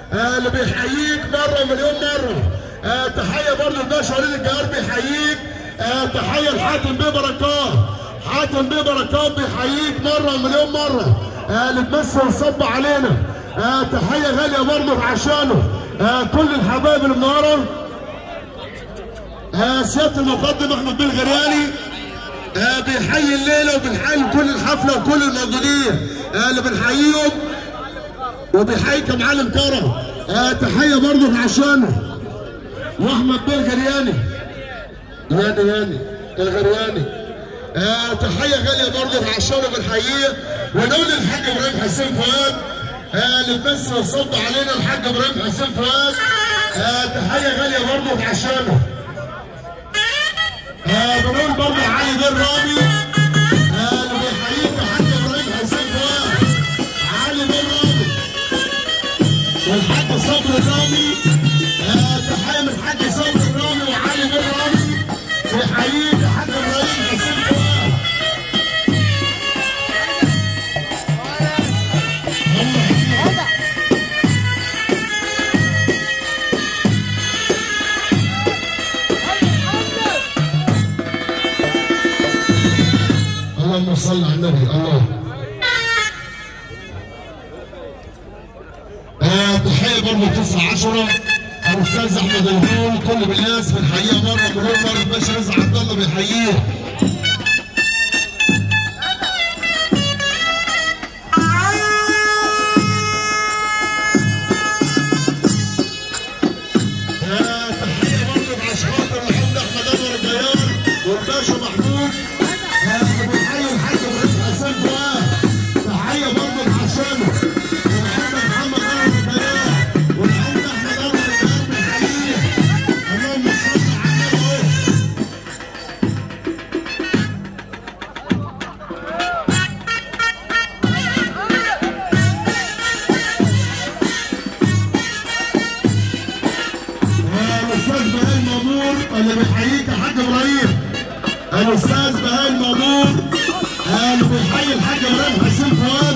آه اللي بيحييك مره مليون مره آه تحيه برضه الباشا وليد الجهار بيحييك آه تحيه لحاتم بيه بركات حاتم بيه بركات بيحييك مره مليون مره آه اللي تمثل الصب علينا آه تحيه غاليه برضه عشانه آه كل الحبايب اللي منوره آه سياده المقدم احمد بن غرياني آه بيحيي الليله وبنحيي كل الحفله وكل الموجودين آه اللي بنحييهم وبيحييك يا معلم كرم آه تحيه برضه عشانه واحمد بن غرياني ياني ياني الغرياني آه تحيه غاليه برضه عشانه بنحييه ونقول للحاج ابراهيم حسين فؤاد آه اللي بس صد علينا الحاج ابراهيم حسين فؤاد آه تحيه غاليه برضه عشانه آه بنقول برضه علي بن رامي آه اللي بيحييك يا حاج ابراهيم حسين فؤاد علي بن رامي والحاج صبري الرامي آه تحيه من الحاج صبري الرامي وعلي بن رامي بيحييك يا حاج ابراهيم حسين فؤاد الله يحييك. اللهم صل على النبي الله آه تحية برضه 9 10 الاستاذ احمد الهول كل بالناس بنحييه مره مليون مره الباشا رزق عبد الله بيحييه آه، تحية برضه بعشرات الحمد احمد انور الجيار والباشا محمود آه، بنحيي الحاج ابراهيم حسين فؤاد تحية برضه بعشانه والحاج محمد انور الجيار والحاج احمد انور الجيار بنحييه اللهم صل على النبي الاستاذ بهاء المامور اللي بيحييك يا حاج ابراهيم الاستاذ بهاء المامور اللي بيحيي الحاج ابراهيم حسين فؤاد